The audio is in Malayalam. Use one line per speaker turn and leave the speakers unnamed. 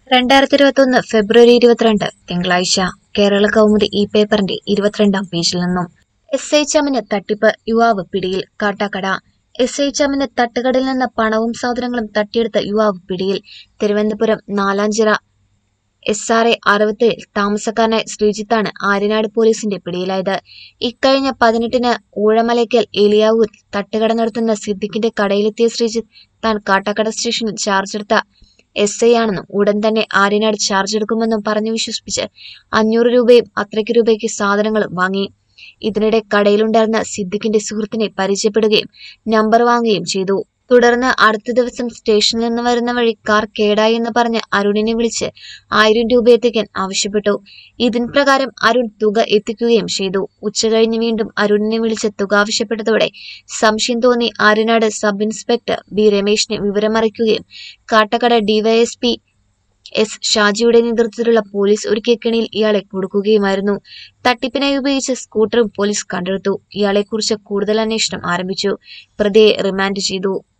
രണ്ടായിരത്തി ഇരുപത്തൊന്ന് ഫെബ്രുവരി ഇരുപത്തിരണ്ട് തിങ്കളാഴ്ച കേരള കൗമുദി ഈ പേപ്പറിന്റെ ഇരുപത്തിരണ്ടാം പേജിൽ നിന്നും എസ് ഐ ചമ്മിന് തട്ടിപ്പ് യുവാവ് പിടിയിൽ കാട്ടാക്കട എസ് ഐ ചമ്മിന് തട്ടുകടയിൽ നിന്ന് പണവും സാധനങ്ങളും തട്ടിയെടുത്ത യുവാവ് പിടിയിൽ Thiruvananthapuram Nalanchira S R A അറുപത്തേഴിൽ താമസക്കാരനായ ശ്രീജിത്താണ് ആര്യനാട് പോലീസിന്റെ പിടിയിലായത് ഇക്കഴിഞ്ഞ പതിനെട്ടിന് ഊഴമലയ്ക്കൽ എലിയാവൂർ തട്ടുകട നടത്തുന്ന സിദ്ദിഖിന്റെ കടയിലെത്തിയ ശ്രീജിത്ത് താൻ കാട്ടാക്കട സ്റ്റേഷനിൽ ചാർജ് എടുത്ത എസ് ഐ ആണെന്നും ഉടൻ തന്നെ ആര്യനാട് ചാർജ് എടുക്കുമെന്നും പറഞ്ഞു വിശ്വസിപ്പിച്ച് അഞ്ഞൂറ് രൂപയും അത്രയ്ക്ക് രൂപയ്ക്ക് സാധനങ്ങളും വാങ്ങി ഇതിനിടെ കടയിലുണ്ടായിരുന്ന സിദ്ദിഖിന്റെ സുഹൃത്തിനെ പരിചയപ്പെടുകയും നമ്പർ വാങ്ങുകയും ചെയ്തു തുടർന്ന് അടുത്ത ദിവസം സ്റ്റേഷനിൽ നിന്ന് വരുന്ന വഴി കാർ കേടായി എന്ന് പറഞ്ഞ് അരുണിനെ വിളിച്ച് ആയിരം രൂപ എത്തിക്കാൻ ആവശ്യപ്പെട്ടു ഇതിൻ പ്രകാരം അരുൺ തുക എത്തിക്കുകയും ചെയ്തു ഉച്ചകഴിഞ്ഞ് വീണ്ടും അരുണിനെ വിളിച്ച് തുക ആവശ്യപ്പെട്ടതോടെ സംശയം തോന്നി ആര്യനാട് സബ് ഇൻസ്പെക്ടർ ബി രമേശിനെ വിവരമറിയിക്കുകയും കാട്ടക്കട ഡിവൈഎസ്പി എസ് ഷാജിയുടെ നേതൃത്വത്തിലുള്ള പോലീസ് ഒരുക്കിയ കെണിയിൽ ഇയാളെ കൊടുക്കുകയുമായിരുന്നു തട്ടിപ്പിനായി ഉപയോഗിച്ച സ്കൂട്ടറും പോലീസ് കണ്ടെടുത്തു ഇയാളെക്കുറിച്ച് കൂടുതൽ അന്വേഷണം ആരംഭിച്ചു പ്രതിയെ റിമാൻഡ് ചെയ്തു